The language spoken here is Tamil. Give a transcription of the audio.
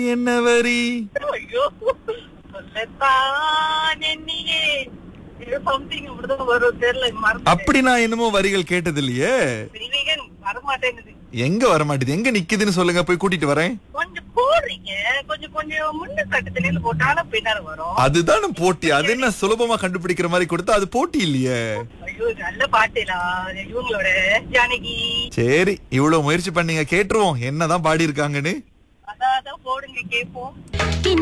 என்ன வரி ஐயோ சொல்லத்தான் எண்ணியே சம்திங் இப்படிதான் வரும் தெரியல மறந்து அப்படி நான் என்னமோ வரிகள் கேட்டது இல்லையே விவேகன் வரமாட்டேங்குது எங்க வர மாட்டேது எங்க நிக்குதுன்னு சொல்லுங்க போய் கூட்டிட்டு வரேன் கொஞ்சம் போடுறீங்க கொஞ்சம் கொஞ்சம் முன்ன கட்டத்துல போட்டாலும் பின்னால வரும் அதுதானே போட்டி அது என்ன சுலபமா கண்டுபிடிக்கிற மாதிரி கொடுத்தா அது போட்டி இல்லையே ஐயோ நல்ல பாட்டுலா இவங்களோட ஜானகி சரி இவ்வளவு முயற்சி பண்ணீங்க கேட்டுருவோம் என்னதான் பாடி இருக்காங்கன்னு அதான் அதான் போடுங்க கேப்போம்